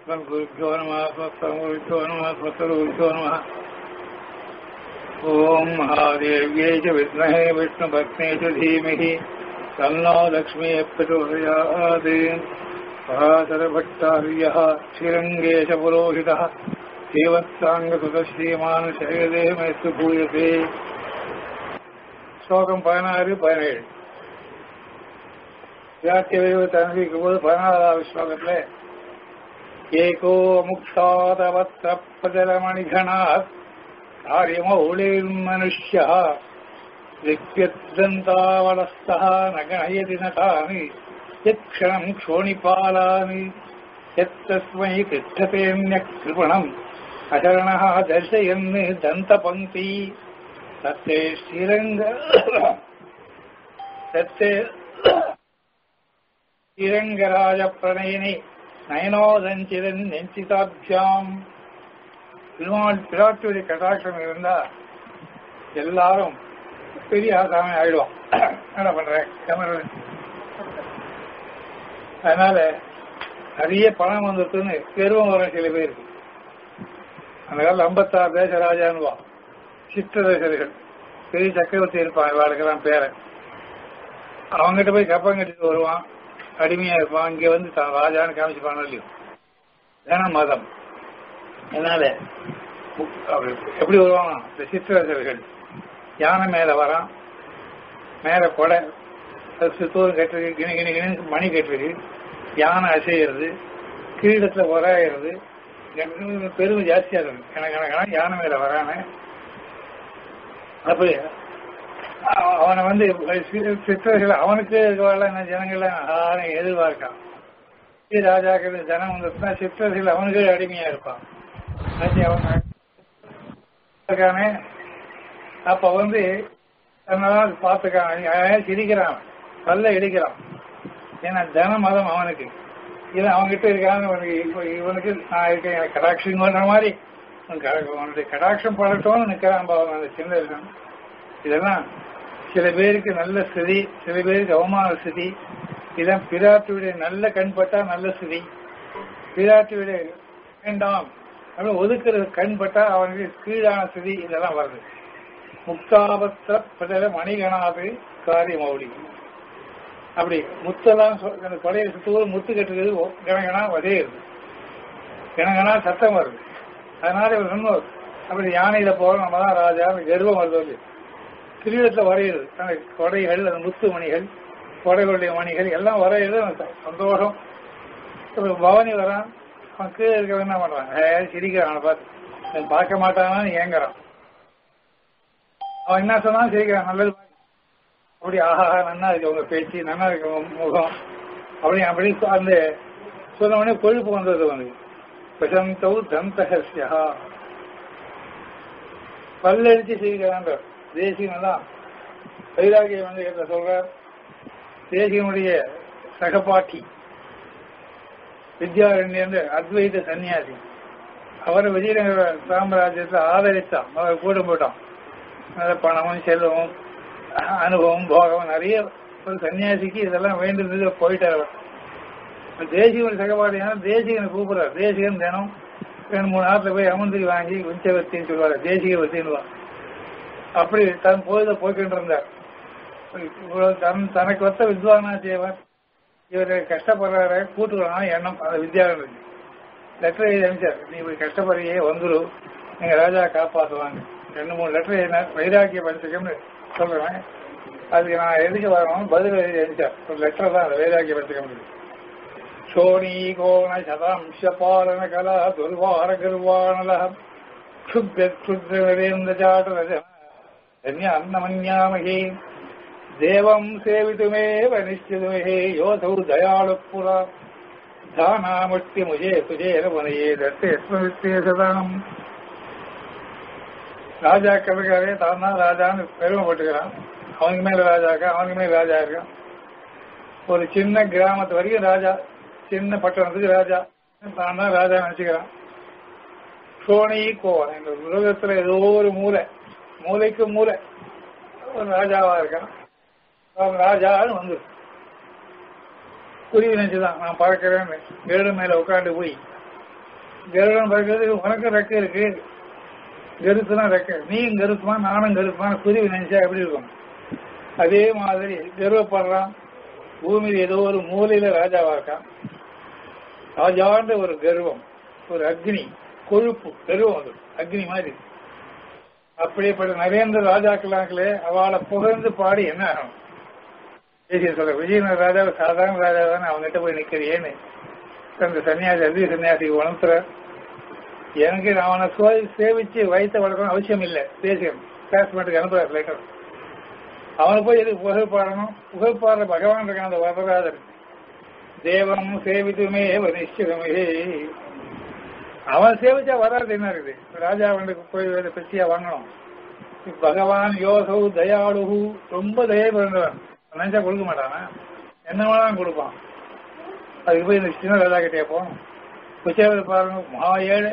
अस्मद्गुरुभ्यो नमः स्वस्तमगुरुभ्यो नमः स्वस्तगुरुभ्यो नमः ॐ महादेव्यै च विद्महे विष्णुभक्ते च धीमहि तन्नो लक्ष्मीः प्रचोदयात् पराशरभट्टार्यः श्रीरङ्गेशपुरोहितः श्रीवत्साङ्गसुतः श्रीमान् शैलेमेस्तु भूयते ஸ்லோகம் பதினாறு பதினேழு வியாக்கிய விரிவத்தை அனுபவிக்கும் போது பதினாறாவது ஸ்லோகத்துல ஏகோ முக்தாதவத்திரப்பஜலமணிகணாத் காரியமௌளிர்மனுஷ்யா லிப்யத்தந்தாவலஸ்தः நகணயதி நட்டாनि यत्क्षणम् क्षोणिपालानि यत्तस्मै तिष्ठतेऽन्यकृपणम् अशरणः दर्शयन् दन्तपङ्क्ति तत्ते श्रीरङ्ग तत्ते ஸ்ரீரங்கராஜப்பிரணயினி நயனோதஞ்சிதன் நெஞ்சிதாபியாம் திருமால் பிராட்டுடைய கட்டாட்சம் இருந்தா எல்லாரும் பெரிய ஆசாமி ஆயிடுவான் என்ன பண்றேன் கேமரா அதனால நிறைய பணம் வந்துருக்குன்னு பெருவம் வரும் சில பேருக்கு அந்த காலத்தில் ஐம்பத்தாறு தேச ராஜான்னுவா சித்திரதேசர்கள் பெரிய சக்கரவர்த்தி இருப்பான் இவாளுக்கெல்லாம் பேரன் அவங்ககிட்ட போய் கப்பம் கட்டிட்டு வருவான் அடிமையா இருப்பான் இங்க வந்து தான் ராஜான்னு காமிச்சுப்பான் இல்லையோ ஏன்னா மதம் அதனால எப்படி வருவாங்க இந்த சித்திரதர்கள் யானை மேல வரான் மேல கொடை சுத்தூரம் கட்டுறது கிணி கிணி கிணி மணி கட்டுறது யானை அசைகிறது கிரீடத்துல வராயிறது பெருமை ஜாஸ்தியா இருக்கு கணக்கணக்கான யானை மேல வரானே அப்படி அவனை வந்து சித்தர்கள் அவனுக்கு ஜனங்கள்லாம் யாரும் எதிர்பார்க்கான் ராஜாக்கள் ஜனம் வந்துச்சுன்னா சித்தர்கள் அவனுக்கு அடிமையா இருப்பான் அவன் அப்ப வந்து தன்னதான் பார்த்துக்கான் சிரிக்கிறான் பல்ல இடிக்கிறான் ஏன்னா தன மதம் அவனுக்கு இது அவன்கிட்ட இருக்காங்க இவனுக்கு நான் இருக்கேன் எனக்கு கடாட்சியம் பண்ற மாதிரி அவனுடைய கடாட்சம் படட்டோம்னு நிக்கிறான் பாவம் அந்த சின்ன இருக்கான் இதெல்லாம் சில பேருக்கு நல்ல ஸ்திதி சில பேருக்கு அவமான ஸ்திதி இதான் பிராட்டியுடைய நல்ல கண்பட்டா நல்ல ஸ்திதி பிராட்டியுடைய வேண்டாம் அப்படின்னு ஒதுக்குறது கண்பட்டா அவனுக்கு கீழான ஸ்திதி இதெல்லாம் வருது முக்தாபத்திர பிரதல மணிகணாது காரிய மௌலி அப்படி முத்தெல்லாம் அந்த கொடையை சுத்தூர் முத்து கட்டுறது கணகனா வதையுது கணகனா சத்தம் வருது அதனால இவர் சொன்னோர் அப்படி யானையில போறோம் நம்ம தான் ராஜா கர்வம் வருது கிரீடத்துல வரையுது அந்த கொடைகள் அந்த முத்து மணிகள் கொடைகளுடைய மணிகள் எல்லாம் வரையுது சந்தோஷம் பவனி வரான் அவன் கீழே இருக்க என்ன பண்றான் சிரிக்கிறான் அவனை பார்த்து பார்க்க மாட்டானான்னு ஏங்குறான் அவன் என்ன சொன்னாலும் சிரிக்கிறான் நல்லது அப்படி ஆஹா நன்னா இருக்கு உங்க பேச்சு நன்னா இருக்கு உங்க முகம் அப்படி அப்படி அந்த சொன்ன உடனே கொழுப்பு வந்தது வந்து பிரசந்தவு தந்தஹஸ்யா பல்லடிச்சு சிரிக்கிறான் தேசிகன் தான் வைராகியம் வந்து என்ன சொல்றார் தேசிகனுடைய சகபாட்டி வித்யாரண்யர் அத்வைத சன்னியாசி அவரை விஜயநகர சாம்ராஜ்யத்தை ஆதரித்தான் அவர் கூட போட்டான் நல்ல பணமும் செல்வமும் அனுபவம் போகம் நிறைய ஒரு சன்னியாசிக்கு இதெல்லாம் வேண்டியது போயிட்டார் தேசிகன் சகபாட்டியான தேசிகனை கூப்பிடுறார் தேசிகன் தினம் ரெண்டு மூணு நாட்டில் போய் அமர்ந்திரி வாங்கி உஞ்சவத்தின்னு சொல்லுவார் தேசிக வத்தின்னுவார் அப்படி தன் பொழுத போய்கிட்டு இருந்தார் தன் தனக்கு வத்த வித்வானா தேவன் இவர் கஷ்டப்படுறாரு கூட்டுக்கலாம் எண்ணம் அந்த வித்யாரண்யருக்கு லெட்டர் எழுதி அனுப்பிச்சார் நீ இப்படி கஷ்டப்படுறியே வந்துரு நீங்க ராஜா காப்பாற்றுவாங்க ரெண்டு மூணு லெட்டர் எழுதினா வைராக்கிய பஞ்சகம்னு சொல்றேன் அதுக்கு நான் எதுக்கு வரணும் பதில் எழுதி அனுப்பிச்சார் ஒரு லெட்டர் தான் அந்த வைராக்கிய பஞ்சகம் சோனி கோண சதாம்ச பாலன கலா துர்வார கர்வாணலம் क्षुभ्य क्षुद्र नरेन्द्र चाटरज अन्नमन्यामहे देवम् सेवितुमेव निश्चितुमहे योऽसौ दयालुः पुरा தானாமுஷ்டிமுஜே சுஜேர முனையே தத்தேஸ்வரித்தே சதானம் ராஜாக்களுக்காகவே தான் தான் ராஜான்னு பெருமைப்பட்டுக்கிறான் அவனுக்கு மேல ராஜாக்கா அவனுக்கு மேல ராஜா இருக்கான் ஒரு சின்ன கிராமத்து வரைக்கும் ராஜா சின்ன பட்டணத்துக்கு ராஜா தான் தான் ராஜா நினைச்சுக்கிறான் சோனி கோவன் இந்த உலகத்துல ஏதோ ஒரு மூலை மூளைக்கு மூலை ஒரு ராஜாவா இருக்கான் அவன் ராஜான்னு வந்து குருவி நினைச்சுதான் நான் பார்க்கிறேன்னு ஏழு மேல உட்காந்து போய் கருடன் பறக்கிறது உனக்கும் ரெக்கை இருக்கு கருத்துனா ரெக்கை நீயும் கருத்துமா நானும் கருத்துமா குருவி நினைச்சா எப்படி இருக்கும் அதே மாதிரி கர்வப்படுறான் பூமியில் ஏதோ ஒரு மூலையில ராஜாவா இருக்கான் ராஜான்ற ஒரு கர்வம் ஒரு அக்னி கொழுப்பு கர்வம் அது அக்னி மாதிரி அப்படிப்பட்ட நரேந்திர ராஜாக்களாங்களே அவளை புகழ்ந்து பாடி என்ன ஆகும் தேசிய சொல்ற விஜயநகர ராஜா சாதாரண ராஜா தானே அவங்ககிட்ட போய் நிக்கிறியேன்னு அந்த சன்னியாசி அதி சன்னியாசிக்கு வளர்த்துற எனக்கு அவனை சோதி சேவிச்சு வயிற்ற வளர்க்கணும் அவசியம் இல்லை தேசியம் கிளாஸ்மேட்டுக்கு அனுப்புறாரு லேட்டர் அவனை போய் எதுக்கு புகழ் பாடணும் புகழ் பாடுற பகவான் இருக்கான் அந்த வரதராஜன் தேவம் சேவித்துமே நிச்சயமே அவன் சேவிச்சா வராது என்ன இருக்குது ராஜா அவனுக்கு போய் பெருசியா வாங்கணும் பகவான் யோசௌ தயாளுகு ரொம்ப தயை பிறந்தவன் நினைச்சா கொடுக்க மாட்டானா என்ன வேணாலும் கொடுப்பான் அதுக்கு போய் இந்த சின்ன ராஜா கிட்டே போகணும் குச்சேல பாருங்க மகா ஏழு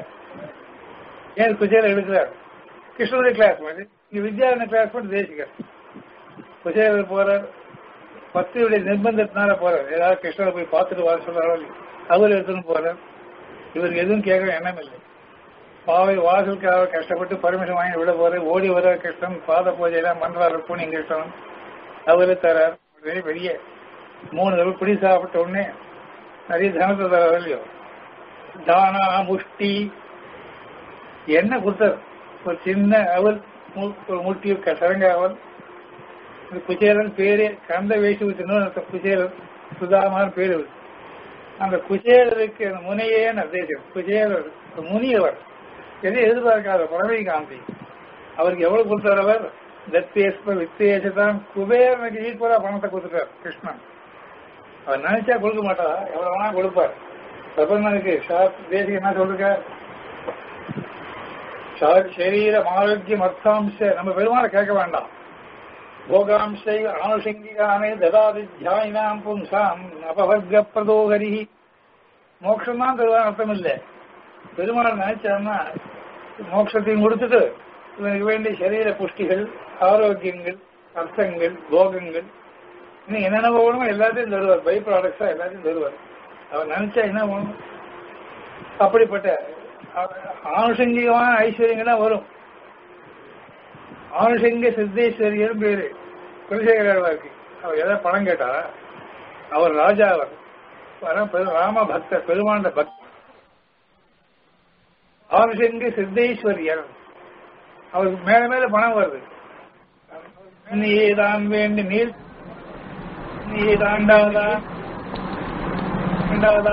ஏன் குச்சேல எடுக்கிறார் கிருஷ்ணனுடைய கிளாஸ் மாதிரி இங்க வித்யாரண கிளாஸ் மட்டும் தேசிக்கார் குச்சேலர் போறார் பக்தியுடைய நிர்பந்தத்தினால போறார் ஏதாவது கிருஷ்ணரை போய் பார்த்துட்டு வர சொல்றாரோ அவர் எடுத்துன்னு போறார் இவருக்கு எதுவும் கேட்க எண்ணம் இல்லை பாவை வாசலுக்காக கஷ்டப்பட்டு பர்மிஷன் வாங்கி விட போற ஓடி வர கிருஷ்ணன் பாத பூஜையெல்லாம் மன்றார் பூனி கிருஷ்ணன் அவரு தரார் பெரிய பெரிய மூணு தடவை பிடி சாப்பிட்ட உடனே நிறைய தனத்தை தரார் இல்லையோ தானா முஷ்டி என்ன கொடுத்தார் ஒரு சின்ன அவல் ஒரு முட்டி சரங்க அவல் குச்சேலன் பேரே கந்த வேஷி வச்சு குச்சேலன் சுதாமான பேரு அந்த குச்சேலருக்கு அந்த முனையே நிர்தேசம் குச்சேலர் முனியவர் எதை எதிர்பார்க்காத பறவை காந்தி அவருக்கு எவ்வளவு கொடுத்தார் அவர் தத்தேஸ்வர வித்தேசத்தான் குபேரனுக்கு ஈக்குவலா பணத்தை கொடுத்துட்டார் கிருஷ்ணன் அவர் நினைச்சா கொடுக்க மாட்டாரா எவ்வளவு வேணா கொடுப்பார் பிரபந்தனுக்கு தேசிக என்ன சொல்றார் சரீரம் ஆரோக்கியம் அர்த்தாம்ச நம்ம பெருமாளை கேட்க வேண்டாம் போகாம்சை ஆனுஷங்கிகானே ததாதி தியாயினாம் பும்சாம் அபவர்க்க பிரதோகரி மோட்சம் தான் தருவான் அர்த்தம் இல்லை பெருமாள் நினைச்சான்னா மோட்சத்தையும் கொடுத்துட்டு இவனுக்கு வேண்டிய சரீர புஷ்டிகள் ஆரோக்கியங்கள் அர்த்தங்கள் போகங்கள் இன்னும் என்னென்ன போகணுமோ எல்லாத்தையும் தருவார் பை ப்ராடக்ட்ஸா எல்லாத்தையும் தருவார் அவர் நினைச்சா என்ன வேணும் அப்படிப்பட்ட ஆனுஷங்கிகமான ஐஸ்வர்யங்கள்லாம் வரும் ஆனுஷங்க சித்தேஸ்வரியர் பேரு குலசேகரருக்கு அவர் ஏதாவது பணம் கேட்டாரா அவர் ராஜா அவர் ராம பக்தர் பெருமாண்ட பக்தர் ஆனுஷங்க சித்தேஸ்வரியர் அவருக்கு மேல மேல பணம் வருது நீதான் வேண்டி நீர் நீ தாண்டாவதா இரண்டாவதா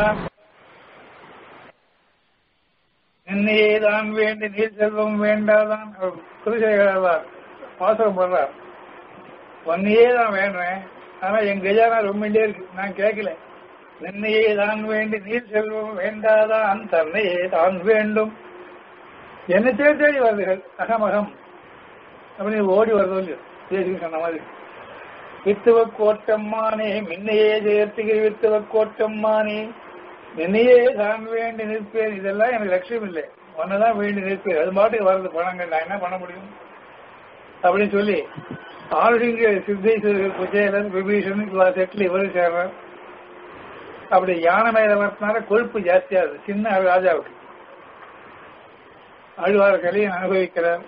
என்னையே தான் வேண்டி நீர் செல்வம் வேண்டாதான் குலசேகரர் பாசகம் பண்றார் ஒன்னையே தான் வேண்டுறேன் ஆனா என் கஜானா ரொம்பண்டே இருக்கு நான் கேட்கல என்னையே தான் வேண்டி நீர் செல்வம் வேண்டாதான் தன்னையே தான் வேண்டும் என்ன தேடி தேடி வருதுகள் அகமகம் அப்படின்னு ஓடி வருதோ இல்லையோ பேசுங்க சொன்ன மாதிரி வித்துவ கோட்டம்மானே மின்னையே ஜெயத்துகிரி வித்துவ கோட்டம்மானே என்னையே தான் வேண்டி நிற்பேன் இதெல்லாம் எனக்கு லட்சியம் இல்லை ஒன்னதான் வேண்டி நிற்பேன் அது மாட்டுக்கு வர்றது பணங்கள் நான் என்ன பண்ண முடியும் அப்படின்னு சொல்லி ஆளுங்க சித்தேஸ்வரர் குஜேலன் விபீஷன் செட்டில் இவரு சேர்றார் அப்படி யானை மேல வரத்தினால கொழுப்பு ஜாஸ்தியாகுது சின்ன ராஜாவுக்கு அழுவார கலையை அனுபவிக்கிறார்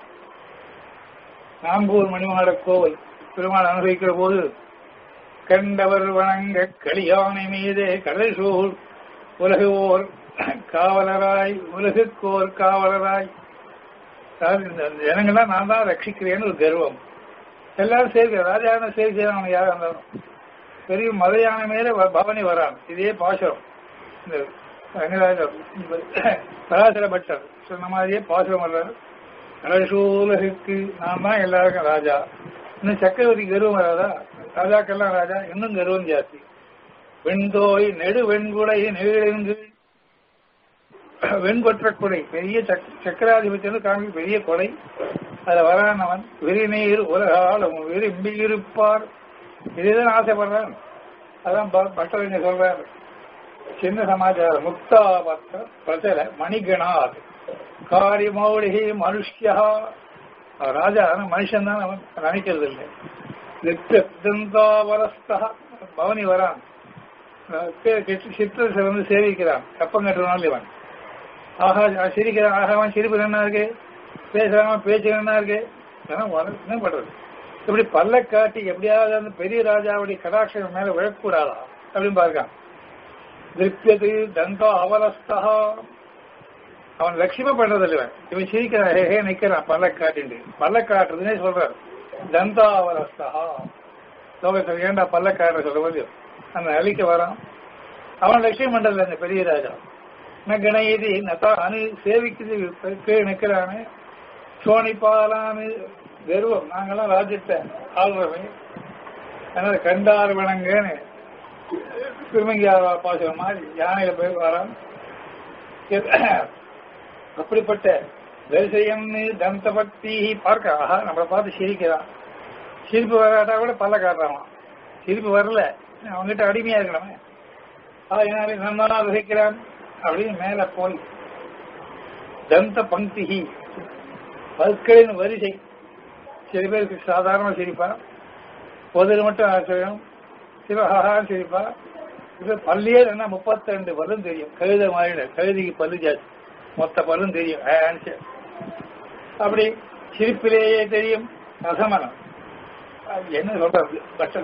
நாம்பூர் மணிமாட கோவில் பெருமாள் அனுபவிக்கிற போது கண்டவர் வணங்க களியானை மீதே கடல் சூழ் உலகுவோர் காவலராய் உலகுக்கோர் காவலராய் இந்த ஜனங்கள்லாம் நான் தான் ரட்சிக்கிறேன்னு ஒரு கர்வம் எல்லாரும் சேர்க்க ராஜான சேர்க்க அவன் யாரா இருந்தாலும் பெரிய மத யானை மேல பவனி வரான் இதே பாசுரம் இந்த பராசர பட்டர் சொன்ன மாதிரியே பாசுரம் வர்றாரு கடசூலகுக்கு நான் தான் எல்லாருக்கும் ராஜா இன்னும் சக்கரவர்த்தி கர்வம் வராதா ராஜாக்கெல்லாம் ராஜா இன்னும் கர்வம் ஜாஸ்தி வெண்தோய் நெடு வெண்குடை நெகிழங்கு வெண்கொற்ற கொடை பெரிய சக்கராதிபத்தியம் காமி பெரிய கொடை அதுல வரானவன் விரிநீர் உலகாலம் விரும்பி இருப்பார் இதுதான் ஆசைப்படுறான் அதான் பட்டறிஞர் சொல்றாரு சின்ன சமாச்சாரம் முக்தா பக்த பிரச்சல மணிகணாத் காரிமௌலிகி மனுஷ்யா ராஜா மனுஷன் தான் அவன் நினைக்கிறது இல்லை நித்தியந்தாவரஸ்தா பவனி வரான் சித்திரத்தை வந்து சேவிக்கிறான் கப்பம் கட்டுறனால இவன் ஆஹா சிரிக்கிறான் ஆகாவன் சிரிப்பு என்ன இருக்கு பேசுறான் பேச்சு என்ன இருக்கு இதெல்லாம் வர- என்ன பண்றது இப்படி பல்ல காட்டி எப்படியாவது அந்த பெரிய ராஜாவுடைய கடாட்சம் மேல விழக்கூடாதா அப்படின்னு பார்க்கான் திருப்தியது தந்தா அவலஸ்தா அவன் லட்சியமா பண்றது இல்ல இவன். இவன் சிரிக்கிறான் ஹே ஹே நிக்கிறான் பல்ல காட்டிண்டு பல்ல காட்டுறதுன்னே சொல்றாரு தந்தா அவலஸ்தா லோகத்தில் ஏண்டா பல்ல காட்டுற சொல்லுவது அந்த அழிக்க வரான் அவன் லட்சியம் பண்றதில்ல அந்த பெரிய ராஜா ந கணயதி நதா அணு சேவிக்குது கீழே நிக்கிறானு சோனிப்பாலான்னு கர்வம் நாங்கெல்லாம் ராஜ்யத்தை ஆள்றவை அதனால கண்டார் வணங்கன்னு திருமங்கியாரா பாசுற மாதிரி யானையில போய் வரான் அப்படிப்பட்ட தரிசையம்னு தந்த பக்தி பார்க்க ஆஹா நம்மளை பார்த்து சிரிக்கிறான் சிரிப்பு வராட்டா கூட பல்ல காட்டுறான் சிரிப்பு வரல அவங்ககிட்ட அடிமையா இருக்கணுமே அதனால நன்னா ரசிக்கிறான் அப்படின்னு மேல போய் தந்த பங்கி பற்களின் வரிசை சில பேருக்கு சாதாரண சிரிப்பா பொதுல மட்டும் ஆச்சரியம் சிவஹான்னு சிரிப்பா இது பல்லியே என்ன முப்பத்தி ரெண்டு பல்லும் தெரியும் கழுத மாதிரி கழுதிக்கு பல்லு ஜாஸ்தி மொத்த பல்லும் தெரியும் ஆன்சு. அப்படி சிரிப்பிலேயே தெரியும் அசமனம் அது என்ன சொல்றது பட்டன்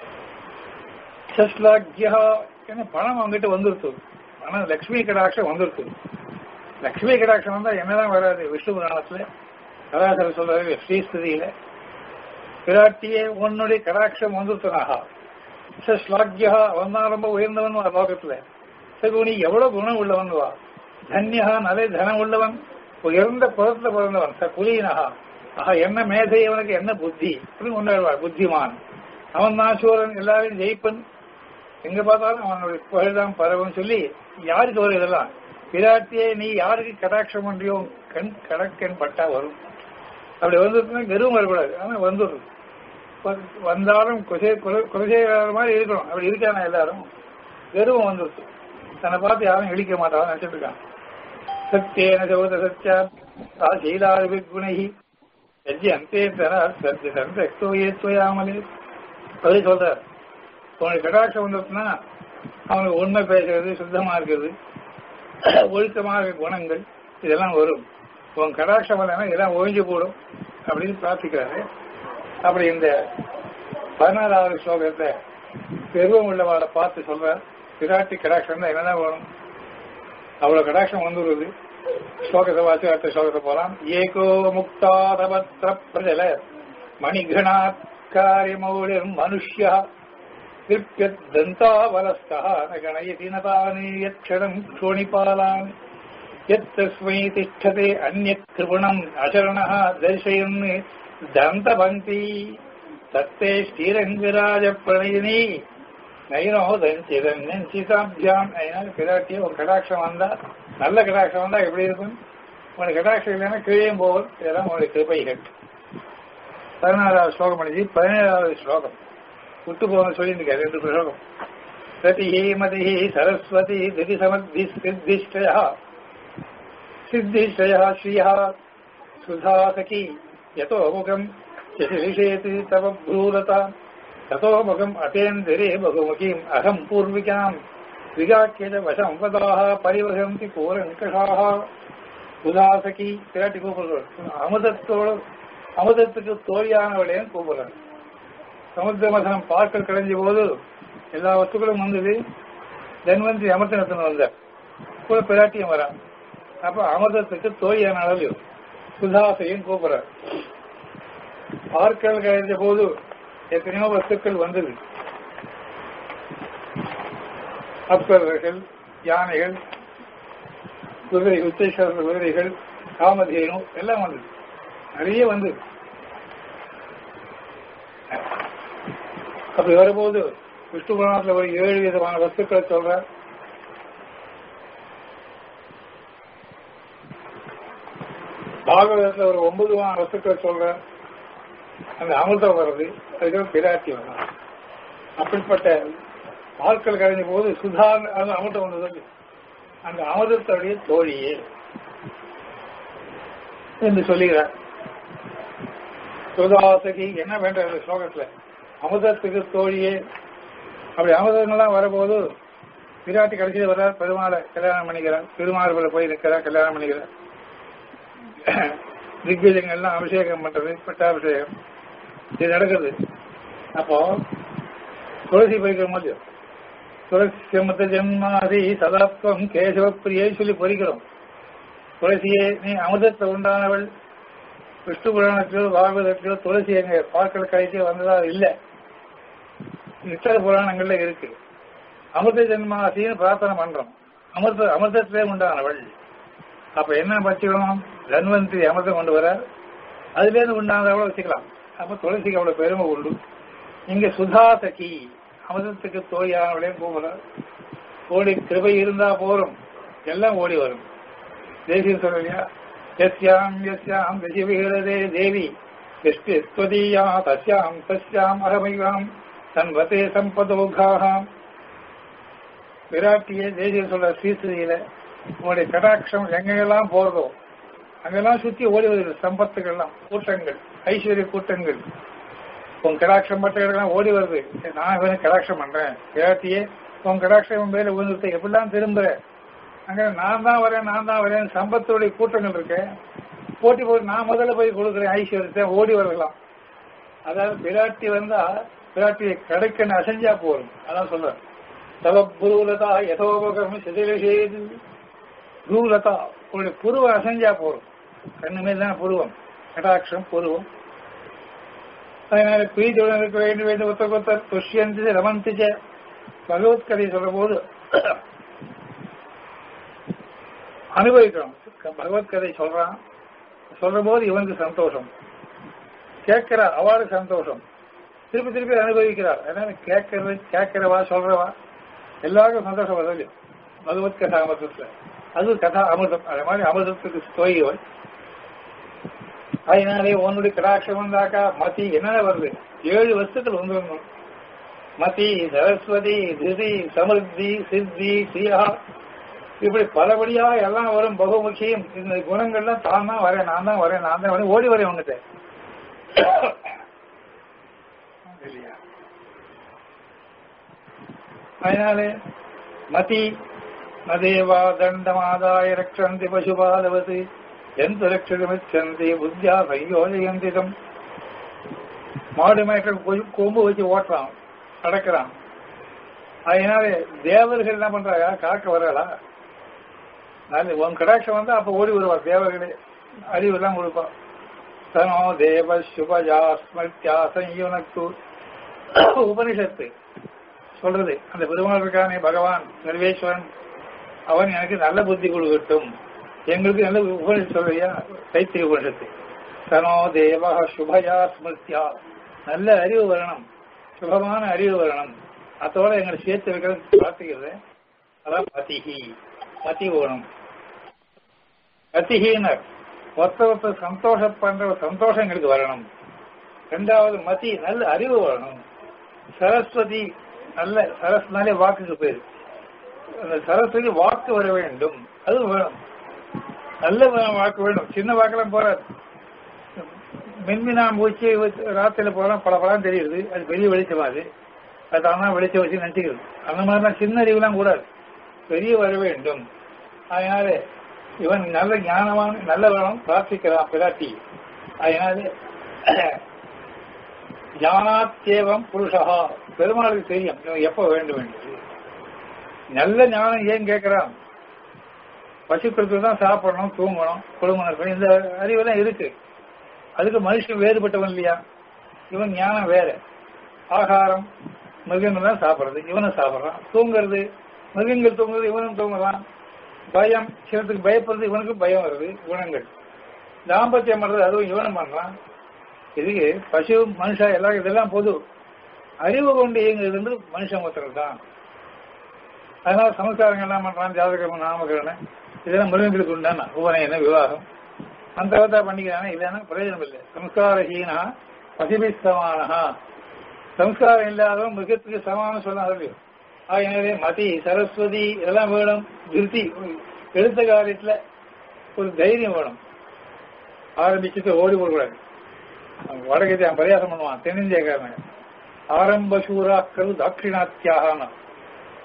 சஸ்லாக்யா என்ன பணம் அவங்ககிட்ட வந்துருத்து பணம் லக்ஷ்மி கடாட்சம் வந்துருத்து லக்ஷ்மி கடாட்சம் வந்தா என்னதான் வராது விஷ்ணு புராணத்துல கதாசர சொல்றாரு ஸ்ரீஸ்திதியில பிராட்டியே உன்னுடைய கடாட்சம் வந்துருத்தனாகா ஸ்லாக்யா அவன் தான் ரொம்ப உயர்ந்தவன் வா லோகத்துல சரி நீ எவ்வளவு குணம் உள்ளவன் வா தன்யா நல்ல தனம் உள்ளவன் உயர்ந்த குலத்துல பிறந்தவன் ச குலீனஹா ஆஹா என்ன மேதை அவனுக்கு என்ன புத்தி அப்படின்னு கொண்டாடுவார் புத்திமான் அவன் தான் சூரன் எல்லாரையும் ஜெயிப்பன் எங்க பார்த்தாலும் அவனுடைய புகழ்தான் பரவும் சொல்லி யாருக்கு வரும் இதெல்லாம் பிராட்டியே நீ யாருக்கு கடாட்சம் பண்றியோ கண் கடக்கன் பட்டா வரும் அப்படி வந்துருக்குன்னா கருவம் வரக்கூடாது ஆனா வந்துடுது வ- வந்தாலும் குசே குல- குலசேகர மாதிரி இருக்கணும் அப்படி இருக்கானா எல்லாரும் கருவம் வந்துருச்சு தன்னை பார்த்து யாரும் இழிக்க மாட்டாங்க நினைச்சிட்டு இருக்கான் சத்தியேன சௌத சத்யா சா சீலாதி குணகி எஜ்ஜி அந்தே தர சத்ய சந்தோயே துவயாமலே அப்படி சொல்றார் உனக்கு கடாட்சம் வந்துருச்சுன்னா அவனுக்கு உண்மை பேசுறது சுத்தமா இருக்கிறது ஒழுக்கமாக குணங்கள் இதெல்லாம் வரும் உன் கடாட்சம் வரலைன்னா இதெல்லாம் ஒழிஞ்சு போடும் அப்படின்னு பிரார்த்திக்கிறாரு அப்படி இந்த பதினாறாவது ஸ்லோகத்தை பெருவம் உள்ளவாட பார்த்து சொல்ற பிராட்டி கடாட்சம் தான் என்னதான் வரும் அவ்வளவு கடாட்சம் வந்துருது ஸ்லோகத்தை வாசி அடுத்த ஸ்லோகத்தை போலாம் ஏகோ முக்தாதபத்ர பிரஜல மணிகணாத் காரியமௌலிர் மனுஷ்யா திருப்யத்தந்தாவலஸ்தா ந கணயதி நதானி யக்ஷணம் க்ஷோணிபாலான் यत्तस्मै तिष्ठते अन्यत् कृपणम् अशरणः दर्शयन् दन्तभन्ति தத்தே ஸ்ரீரங்கராஜ பிரணயினி நயினோதஞ்சிதன்சிதாபியாம் அதனால பிராட்டிய ஒரு கடாட்சம் வந்தா நல்ல கடாட்சம் வந்தா எப்படி இருக்கும் உனக்கு கடாட்சம் இல்லைன்னா கீழே போகும் இதெல்லாம் உங்களுடைய கிருபைகள் பதினாறாவது ஸ்லோகம் பண்ணி பதினேழாவது ஸ்லோகம் விட்டு போக சொல்லியிருக்க ரெண்டு ஸ்லோகம் சதி மதி சரஸ்வதி திதி சமத்தி சித்திஷ்டயா सिद्धिश्रयः श्रियः सुधा सखी यतो मुखम् शशिषेति तव भ्रूलता ततो मुखम् अतेन्दिरे बहुमुखीम् अहम् पूर्विकाम् विगाख्यज वशम् वदाः परिवहन्ति கூரங்கஷாக சுதாசகி பிராட்டி கூப்பிடுறார் அமுதத்தோடு அமுதத்துக்கு தோழியானவளையும் கூப்பிடுறார் சமுத்திர மதனம் பார்க்கல் கடைஞ்ச போது எல்லா வஸ்துக்களும் வந்தது தன்வந்தி அமர்த்தனத்தின் வந்தார் கூட பிராட்டியும் வரான் அப்ப அமிர்தத்துக்கு தோழியான அளவில் சுதாசையும் கூப்பிடுறார் பார்க்கல் கழிந்த போது எத்தனையோ வஸ்துக்கள் வந்தது அப்சரர்கள் யானைகள் குதிரை உத்தேஸ்வரர் குதிரைகள் காமதேனு எல்லாம் வந்தது நிறைய வந்தது அப்படி வரும்போது விஷ்ணு புராணத்துல ஒரு ஏழு விதமான வஸ்துக்களை சொல்றார் பாகவதத்துல ஒரு ஒன்பது விதமான வஸ்துக்களை சொல்றார் அந்த அமிர்தம் வருது அதுக்கு பிராட்டி வரும் அப்படிப்பட்ட நாட்கள் கழிஞ்ச போது சுதா அந்த அமிர்தம் வந்தது அந்த அமிர்தத்துடைய தோழியே என்று சொல்லுகிறார் சுதாசகி என்ன வேண்டாம் இந்த ஸ்லோகத்துல அமிர்தத்துக்கு தோழியே அப்படி அமிர்தங்கள்லாம் வரும்போது விராட்டி கடைசியில் வர்றார் பெருமாளை கல்யாணம் பண்ணிக்கிறார் பெருமாள் போய் நிற்கிறார் கல்யாணம் பண்ணிக்கிறார் திக்விஜயங்கள்லாம் அபிஷேகம் பண்றது பட்டாபிஷேகம் இது நடக்குது அப்போ துளசி பறிக்கிற போது துளசி மத்த ஜென்மாதி சதாத்வம் கேசவ பிரியை சொல்லி பொறிக்கிறோம் துளசியே நீ அமிர்தத்தை உண்டானவள் விஷ்ணு புராணத்திலோ பாகவதத்திலோ துளசி எங்க பார்க்கல கடைசியில் வந்ததா இல்லை இத்தர புராணங்கள்ல இருக்கு அமிர்த ஜென்மாசின்னு பிரார்த்தனை பண்றோம் அமிர்த அமிர்தத்திலே உண்டானவள் அப்ப என்ன வச்சுக்கணும் தன்வந்தி அமிர்தம் கொண்டு வர அதுல இருந்து உண்டானவளை வச்சுக்கலாம் அப்ப துளசிக்கு அவ்வளவு பெருமை உண்டு இங்க சுதாசகி அமிர்தத்துக்கு தோயானவளே போகல ஓடி கிருபை இருந்தா போறோம் எல்லாம் ஓடி வரும் தேசியம் சொல்லலையா எஸ்யாம் எஸ்யாம் தசிவிகிறதே தேவி எஸ்டி ஸ்வதீயா தஸ்யாம் தஸ்யாம் அகமைகாம் தன்வதே சம்பதோகாம் விராட்டியே தேசியம் சொல்ற ஸ்ரீஸ்ரீயில உங்களுடைய கடாட்சம் எங்கெல்லாம் போறதோ அங்கெல்லாம் சுத்தி ஓடி வருது சம்பத்துக்கள்லாம் கூட்டங்கள் ஐஸ்வர்ய கூட்டங்கள் உன் கடாட்சம் பட்டெல்லாம் ஓடி வருது நான் இவனை கடாட்சம் பண்றேன் விராட்டியே உன் கடாட்சம் மேல விழுந்துட்டு எப்படிலாம் திரும்புற அங்க நான் தான் வரேன் நான் தான் வரேன் சம்பத்தோடைய கூட்டங்கள் இருக்கு போட்டி போட்டு நான் முதல்ல போய் கொடுக்குறேன் ஐஸ்வர்யத்தை ஓடி வரலாம் அதாவது பிராட்டி வந்தா பிராட்டியை கடைக்கன்னு அசைஞ்சா போதும் அதான் சொல்றேன் தவ புருலதா யதோபகம் சிதிலசேது புருலதா உங்களுடைய புருவ அசைஞ்சா போதும் கண்ணு மேல் தான் புருவம் கடாட்சம் புருவம் அதனால பிரீதியுடன் இருக்க வேண்டும் வேண்டும் ஒத்த கொத்த துஷ்யந்தி ரமந்திச்ச பகவத்கதை சொல்ற போது அனுபவிக்கிறோம் பகவத்கதை சொல்றான் சொல்ற போது இவனுக்கு சந்தோஷம் கேட்கிற அவளுக்கு சந்தோஷம் திருப்பி திருப்பி அனுபவிக்கிறார் அதனால கேட்கறது கேட்கிறவா சொல்றவா எல்லாருக்கும் சந்தோஷம் வருது பகவத் கதா அமிர்தத்துல அது கதா அமிர்தம் அதே மாதிரி அமிர்தத்துக்கு தோய்வள் அதனாலே உன்னுடைய கடாட்சம் வந்தாக்கா மதி என்னென்ன வருது ஏழு வருஷத்துல வந்துடணும் மதி சரஸ்வதி திதி சமிருத்தி சித்தி ஸ்ரீயா இப்படி பலபடியா எல்லாம் வரும் பகுமுக்கியம் இந்த குணங்கள்லாம் தான் தான் வரேன் நான் தான் வரேன் நான் தான் வரேன் ஓடி வரேன் உங்ககிட்ட இல்லையா அதனாலே மதி நதேவா தண்டமாதாய ரக்ஷந்தி பசுபாலவதி எந்த ரட்சகமிச்சந்தி புத்தியா சயோஜயந்திதம் மாடு மேய்க்க கொம்பு வச்சு ஓட்டுறான் அடக்கிறான் அதனால தேவர்கள் என்ன பண்றாங்க காக்க வராளா நல்ல உன் கடாட்சம் வந்து அப்ப ஓடி வருவார் தேவர்களே அறிவு எல்லாம் கொடுப்பா தனோ தேவ சுபஜா ஸ்மிருத்யா சயுனக்கு உபனிஷத்து சொல்றது அந்த பெருமாள் இருக்கானே பகவான் சர்வேஸ்வரன் அவன் எனக்கு நல்ல புத்தி கொடுக்கட்டும் எங்களுக்கு நல்ல உபனிஷத்து சொல்றியா தைத்திரி உபனிஷத்து தனோ தேவ சுபயா ஸ்மிருத்யா நல்ல அறிவு வரணும் சுபமான அறிவு வரணும் அதோட எங்களை சேர்த்து வைக்கிறது பார்த்துக்கிறது அதான் பதிகி மதி ஓணும் மதிஹீனர் ஒருத்த ஒருத்தர் சந்தோஷம் பண்ற ஒரு சந்தோஷம் எங்களுக்கு வரணும் ரெண்டாவது மதி நல்ல அறிவு வரணும் சரஸ்வதி நல்ல சரஸ்னாலே வாக்குக்கு பேரு அந்த சரஸ்வதி வாக்கு வர வேண்டும் அது வேணும் நல்ல வாக்கு வேணும் சின்ன வாக்கெல்லாம் போறாது மென்மினா மூச்சு ராத்திரில போலாம் பல பலம் தெரியுது அது பெரிய வெளிச்சமா அது அது ஆனா வெளிச்சம் வச்சு நினைச்சுக்கிறது அந்த மாதிரிலாம் சின்ன அறிவுலாம் கூடாது பெரிய வர வேண்டும் அதனால இவன் நல்ல ஞானமான நல்லவனும் பிரார்த்திக்கிறான் பிராட்டி அதனால ஞானாத்தேவம் புருஷா பெருமாளுக்கு தெரியும் இவன் எப்ப வேண்டும் என்று நல்ல ஞானம் ஏன் கேட்கிறான் பசுக்களுக்கு தான் சாப்பிடணும் தூங்கணும் குடும்பம் இருக்கணும் இந்த அறிவெல்லாம் இருக்கு அதுக்கு மனுஷன் வேறுபட்டவன் இல்லையா இவன் ஞானம் வேற ஆகாரம் மிருகங்கள் தான் சாப்பிடுறது இவனும் சாப்பிடுறான் தூங்குறது மிருகங்கள் தூங்குறது இவனும் தூங்குறான் பயம் சிலத்துக்கு பயப்படுறது இவனுக்கு பயம் வருது குணங்கள் தாம்பத்தியம் பண்றது அதுவும் இவனும் பண்றான் இதுக்கு பசு மனுஷா எல்லாம் இதெல்லாம் பொது அறிவு கொண்டு இயங்குறது மனுஷன் ஒருத்தர் தான் அதனால சமஸ்காரங்கள் என்ன பண்றான் ஜாதகம் நாமகரணம் இதெல்லாம் மிருகங்களுக்கு உண்டான உபநயன விவாகம் அந்த விதத்தை பண்ணிக்கிறாங்க இதெல்லாம் பிரயோஜனம் இல்லை சம்ஸ்காரஹீனா பசிபி சமானஹா சம்ஸ்காரம் இல்லாதவன் மிருகத்துக்கு சமானம் சொன்னாங்க ஆகினவே மதி சரஸ்வதி இதெல்லாம் வேணும் திருத்தி எடுத்த காரியத்துல ஒரு தைரியம் வேணும் ஆரம்பிச்சுட்டு ஓடி போடக்கூடாது வடகத்தை அவன் பரியாசம் பண்ணுவான் தென்னிந்தியக்காரன் ஆரம்ப சூறாக்கள் தாட்சிணாத்தியாக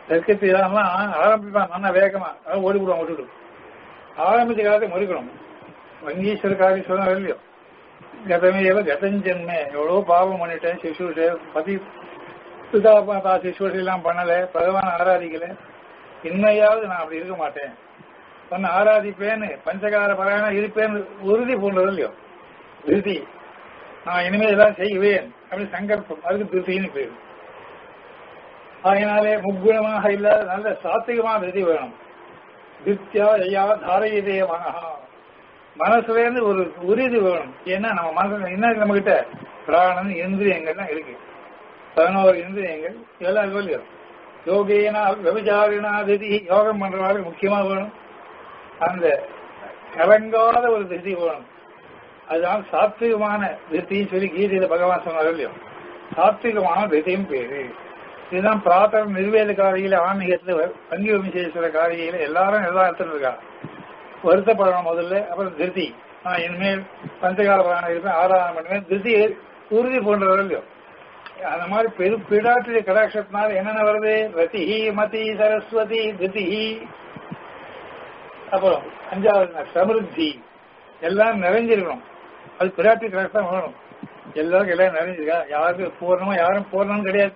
தர்க்கத்தை இதெல்லாம் ஆரம்பிப்பான் நல்லா வேகமா அதாவது ஓடி விடுவான் விட்டுட்டு ஆரம்பிச்ச காலத்தை முடிக்கணும் வங்கீஸ்வர காரியம் சொன்னா இல்லையோ கதமேவ கதஞ்சன்மே எவ்வளவு பாவம் பண்ணிட்டேன் சிசுட்டு பதி பிதா மாதா சிசுவட்டி எல்லாம் பண்ணல பகவான் ஆராதிக்கல இன்னையாவது நான் அப்படி இருக்க மாட்டேன் சொன்ன ஆராதிப்பேன்னு பஞ்சகார பராயணம் இருப்பேன்னு உறுதி பூண்டது இல்லையோ உறுதி நான் இனிமேல் எல்லாம் செய்வேன் அப்படின்னு சங்கல்பம் அதுக்கு திருப்தின்னு பேரு அதனாலே முக்குணமாக இல்லாத நல்ல சாத்விகமான திருதி வேணும் திருப்தியா ஐயா தாரையதே மனஹா மனசுல இருந்து ஒரு உறுதி வேணும் ஏன்னா நம்ம மனசுல என்ன நம்ம கிட்ட பிராணன் இந்திரியங்கள்லாம் இருக்கு பதினோரு இந்திரியங்கள் இதெல்லாம் இருக்கு இல்லையோ யோகேனா விபச்சாரினா திதி யோகம் பண்றவங்களுக்கு முக்கியமா வேணும் அந்த கலங்காத ஒரு திருதி வேணும் அதுதான் சாத்விகமான திருத்தின்னு சொல்லி கீதையில பகவான் சொன்னார் இல்லையோ சாத்விகமான திருத்தியும் பேரு இதுதான் பிராத்தம் நிர்வேத காரியில ஆன்மீகத்துல பங்கி விமசேஸ்வர காரியில எல்லாரும் எல்லாம் எடுத்துட்டு இருக்கா வருத்தப்படணும் முதல்ல அப்புறம் திருத்தி நான் இனிமேல் பஞ்சகால பிராணம் இருப்பேன் ஆராதனை பண்ணுவேன் திருத்தி உறுதி போன்றவர் இல்லையோ அந்த மாதிரி பெரு பிடாட்டுடைய கடாட்சத்தினால என்னென்ன வருது ரதிஹி மதி சரஸ்வதி திருதிஹி அப்புறம் அஞ்சாவது சமிருத்தி எல்லாம் நிறைஞ்சிருக்கணும் அது பிராட்டி கடாட்சம் வேணும் எல்லாருக்கும் எல்லாம் நிறைஞ்சிருக்கா யாருக்கு பூர்ணமா யாரும் பூர்ணம் கிடையாது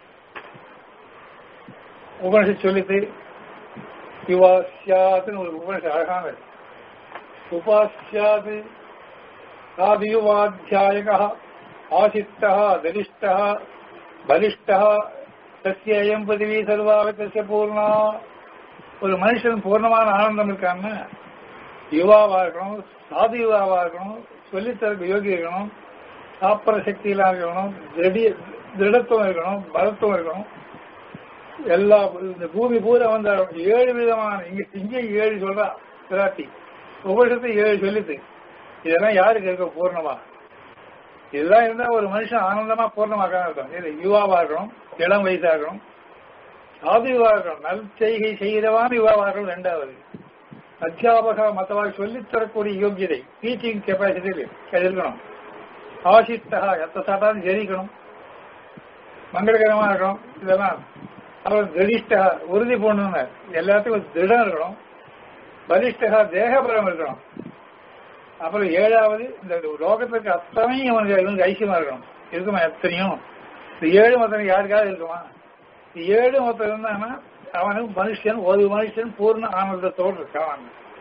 உபனிஷத் சொல்லித்து யுவாசியாத்துன்னு ஒரு உபனிஷத் அழகானது உபாசியாது சாதியுவாத்தியாயக ஆசித்தா தரிஷ்டா பலிஷ்டா தஸ்ய அயம் பதவி சர்வாவை தஸ்ய பூர்ணா ஒரு மனுஷன் பூர்ணமான ஆனந்தம் இருக்கான்னு யுவாவா இருக்கணும் சாது யுவாவா இருக்கணும் சொல்லித்தரக்கு யோகி இருக்கணும் சாப்பிட்ற சக்தியெல்லாம் இருக்கணும் திடீர் திருடத்துவம் இருக்கணும் பலத்துவம் இருக்கணும் எல்லா இந்த பூமி பூரா வந்த ஏழு விதமான இங்க இங்கே ஏழு சொல்றா பிராட்டி உபனிஷத்து ஏழு சொல்லுது இதெல்லாம் யாருக்கு இருக்க பூர்ணமா இதெல்லாம் இருந்தா ஒரு மனுஷன் ஆனந்தமா பூர்ணமாக இருக்கும் இது யுவாவா இருக்கணும் இளம் வயசா இருக்கணும் சாது யுவா இருக்கணும் நல் செய்கை செய்கிறவான யுவாவா இருக்கணும் ரெண்டாவது அத்தியாபக மத்தவாக சொல்லித் தரக்கூடிய யோகியதை டீச்சிங் கெப்பாசிட்டி இருக்கணும் ஆசித்தா எத்த சாட்டாலும் ஜெரிக்கணும் மங்களகரமா இருக்கணும் இதெல்லாம் அப்புறம் திருடிஷ்டா உறுதி போடணும்னு எல்லாத்துக்கும் திருடம் இருக்கணும் பலிஷ்டகா தேகபலம் இருக்கணும் அப்புறம் ஏழாவது இந்த லோகத்துக்கு அத்தனையும் அவனுக்கு இவனுக்கு ஐக்கியமா இருக்கணும் இருக்குமா எத்தனையும் இந்த ஏழு மொத்தம் யாருக்காவது இருக்குமா இந்த ஏழு மொத்தம் இருந்தாங்கன்னா அவனுக்கு மனுஷன் ஒரு மனுஷன் பூர்ண ஆனந்தத்தோடு இருக்கான்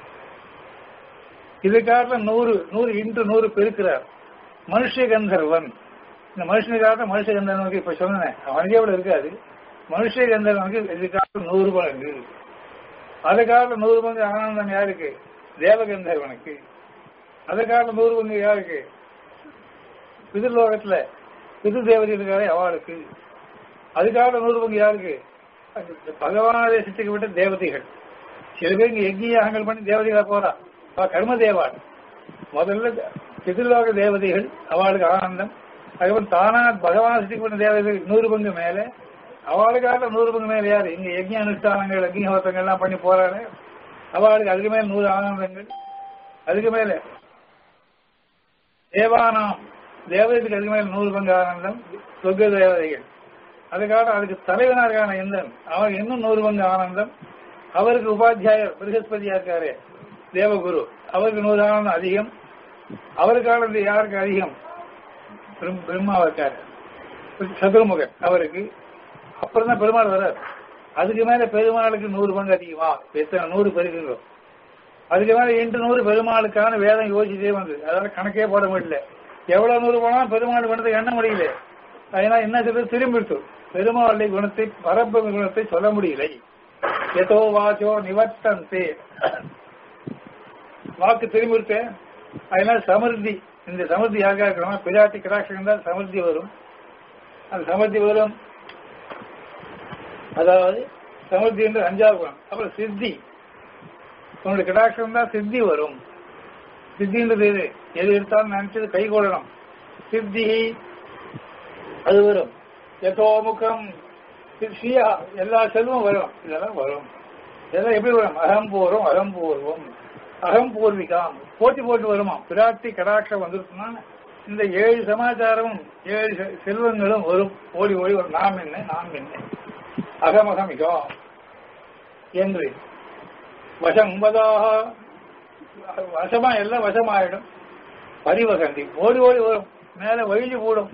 இதுக்காக நூறு நூறு இன்று நூறு பெருக்கிறார் மனுஷ கந்தர்வன் இந்த மனுஷனுக்காக மனுஷ கந்தர்வனுக்கு இப்ப சொன்னேன் அவனுக்கே இவ்வளவு இருக்காது மனுஷ கந்தர்வனுக்கு இதுக்காக நூறு பங்கு அதுக்காக நூறு பங்கு ஆனந்தம் யாருக்கு தேவகந்தர்வனுக்கு அதுக்காக நூறு பங்கு யாருக்கு பிதிர்லோகத்துல பிது தேவதைகளுக்காக அவளுக்கு அதுக்காக நூறு பங்கு யாருக்கு பகவானதை சித்திக்கு விட்ட தேவதைகள் சில பேர் இங்க யஜ்யாகங்கள் பண்ணி தேவதைகளா போறா அவ கர்ம தேவாள் முதல்ல பிதிர்லோக தேவதைகள் அவளுக்கு ஆனந்தம் அதுக்கப்புறம் தானா பகவான சித்திக்கு பண்ண தேவதைகள் நூறு பங்கு மேல அவளுக்காக நூறு பங்கு மேல யாரு இங்க யஜ்ய அனுஷ்டானங்கள் அக்னிஹோத்தங்கள் எல்லாம் பண்ணி போறாரு அவளுக்கு அதுக்கு மேல நூறு ஆனந்தங்கள் அதுக்கு மேல தேவானாம் தேவதைக்கு அதுக்கு மேல நூறு பங்கு ஆனந்தம் சொர்க்க தேவதைகள் அதுக்காக அதுக்கு தலைவனாருக்கான எந்தன் அவர் இன்னும் நூறு பங்கு ஆனந்தம் அவருக்கு உபாத்தியாயர் பிரகஸ்பதியா இருக்காரு தேவகுரு அவருக்கு நூறு ஆனந்தம் அதிகம் அவருக்கானது யாருக்கு அதிகம் பிரம்- பிரம்மா இருக்காரு சதுர்முகன் அவருக்கு அப்புறம் தான் பெருமாள் வர்றார் அதுக்கு மேல பெருமாளுக்கு நூறு பங்கு அதிகமா எத்தனை நூறு பெருக்குங்களோ அதுக்கு மேல எட்டு நூறு பெருமாளுக்கான வேதம் யோசிச்சே வந்து அதால கணக்கே போட முடியல எவ்வளவு நூறு போனாலும் பெருமாள் குணத்தை எண்ண முடியல அதனால என்ன சொல்றது திரும்பிடுத்து பெருமாளுடைய குணத்தை பரப்ப குணத்தை சொல்ல முடியலை எதோ வாச்சோ நிவர்த்தந்தே வாக்கு திரும்பிடுத்து அதனால சமிருத்தி இந்த சமிருத்தி யாருக்கா இருக்கணும் பிராட்டி கடாட்சம் தான் சமிருத்தி வரும் அந்த சமிருத்தி வரும் அதாவது சமிருத்தி என்று அஞ்சாவது குணம் அப்புறம் சித்தி உன்னுடைய கடாட்சம் தான் சித்தி வரும் சித்தின்றது எது எது எடுத்தாலும் நினைச்சது கை கொள்ளணும் சித்தி அது வரும் எதோமுகம் சியா எல்லா செல்வம் வரும் இதெல்லாம் வரும் இதெல்லாம் எப்படி வரும் அகம்பூர்வம் அகம்பூர்வம் அகம்பூர்விகாம் போட்டி போட்டு வருமா பிராட்டி கடாட்சம் வந்துருச்சுன்னா இந்த ஏழு சமாச்சாரமும் ஏழு செ- செல்வங்களும் வரும் ஓடி ஓடி வரும் நாம் என்ன நாம் என்ன அகமகமிகம் என்று வசம் வதாக வசமா எல்லாம் வசமாயிடும் பரிவகந்தி ஓடி ஓடி வரும் மேல வழிஞ்சு போடும்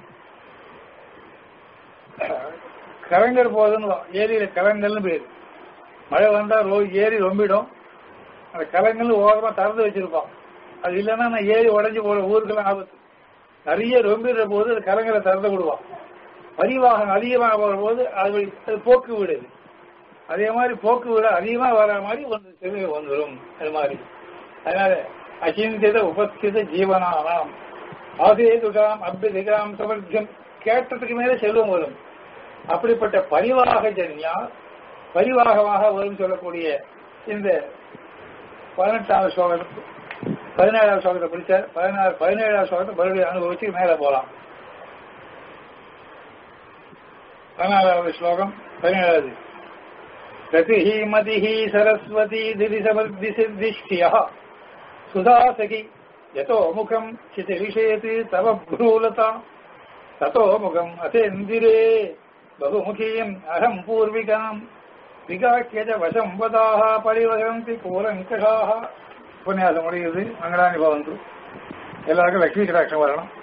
கலங்கர் போதுன்னு ஏரியில கலங்கல்னு பேரு மழை வந்தா ரோ ஏரி ரொம்பிடும் அந்த கலங்கல் ஓரமா திறந்து வச்சிருப்பான் அது இல்லைன்னா நான் ஏரி உடஞ்சி போற ஊருக்கெல்லாம் ஆபத்து நிறைய ரொம்பிடுற போது அது கலங்கரை திறந்து விடுவான் பரிவாகம் அதிகமாக போற போது அது வழி- அது போக்கு விடுது அதே மாதிரி போக்கு விட அதிகமா வர மாதிரி ஒன்று சிறுகை வந்துடும் அது மாதிரி அதனால அச்சிந்தித உபஸ்தித ஜீவனானாம் ஆசேதுகாம் அபிதிகாம் சமர்த்தியம் கேட்டதுக்கு மேலே செல்வம் வரும் அப்படிப்பட்ட பரிவாக ஜன்யா பரிவாகமாக வரும் சொல்லக்கூடிய இந்த பதினெட்டாவது ஸ்லோகத்துக்கு பதினேழாவது ஸ்லோகத்தை பிடிச்சார் பதினாறு பதினேழாவது ஸ்லோகத்தை மறுபடியும் அனுபவிச்சு மேலே போலாம் பதினாலாவது ஸ்லோகம் பதினேழாவது गतिः मतिः सरस्वती दिरिसमर्दिसिद्धिष्ठियः सुधासखि यतो मुखम् चितिविषयति तव भ्रूलता ततो मुखम् अथेन्दिरे बहुमुखीम् अहम् पूर्विकाम् विगाह्य च वशम् वदाः परिवहन्ति கூலங்கஷாக உபன்யாசம் முடியுது மங்களானி பவந்து எல்லாருக்கும் லட்சுமி கடாட்சம் வரணும்